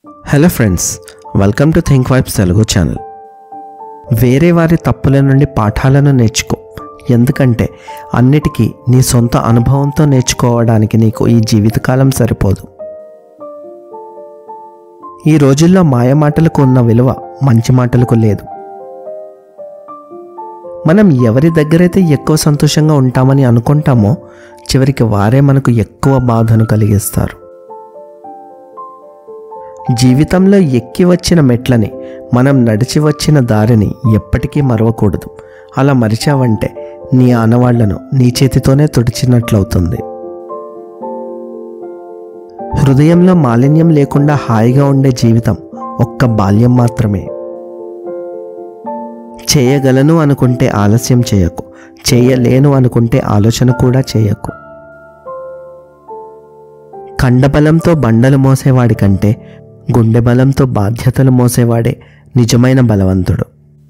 hello friends welcome to think vibes Telugu channel వేరే వారి తప్పుల నుండి పాఠాలను నేర్చుకో ఎందుకంటే అన్నిటికీ నీ సొంత అనుభవంతో నేర్చుకోవడానికి నీకు ఈ జీవితకాలం సరిపోదు ఈ రోజుల్లో మాయ మాటలకు ఉన్న విలువ మంచి మాటలకు లేదు మనం ఎవరి దగ్గరైతే ఎక్కువ సంతోషంగా ఉంటామని అనుకుంటామో చివరికి వారే మనకు ఎక్కువ బాధను కలిగిస్తారు జీవితంలో ఎక్కి వచ్చిన మెట్లని మనం నడిచి వచ్చిన దారిని ఎప్పటికీ మరవకూడదు అలా మరిచావంటే నీ ఆనవాళ్లను నీ చేతితోనే తుడిచినట్లవుతుంది హృదయంలో మాలిన్యం లేకుండా హాయిగా ఉండే జీవితం ఒక్క బాల్యం మాత్రమే చేయగలను అనుకుంటే ఆలస్యం చేయకు చేయలేను అనుకుంటే ఆలోచన కూడా చేయకు కండబలంతో బండలు మోసేవాడి కంటే గుండె బలంతో బాధ్యతలు మోసేవాడే నిజమైన బలవంతుడు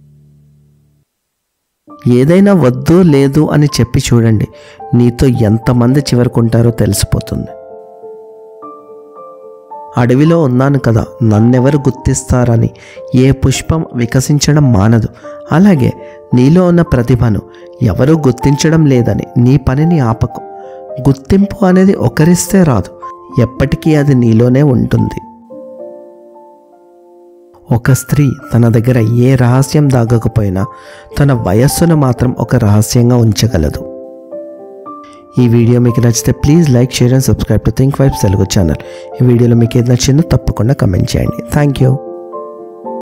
ఏదైనా వద్దు లేదు అని చెప్పి చూడండి నీతో ఎంతమంది చివరుకుంటారో తెలిసిపోతుంది అడవిలో ఉన్నాను కదా నన్నెవరు గుర్తిస్తారని ఏ పుష్పం వికసించడం మానదు అలాగే నీలో ఉన్న ప్రతిభను ఎవరూ గుర్తించడం లేదని నీ పనిని ఆపకు గుర్తింపు అనేది ఒకరిస్తే రాదు ఎప్పటికీ అది నీలోనే ఉంటుంది ఒక స్త్రీ తన దగ్గర ఏ రహస్యం దాగకపోయినా తన వయస్సును మాత్రం ఒక రహస్యంగా ఉంచగలదు ఈ వీడియో మీకు నచ్చితే please like share and subscribe to think vibes Telugu channel ఈ వీడియోలో మీకు ఏది నచ్చిందో తప్పకుండా కమెంట్ చేయండి థ్యాంక్ యూ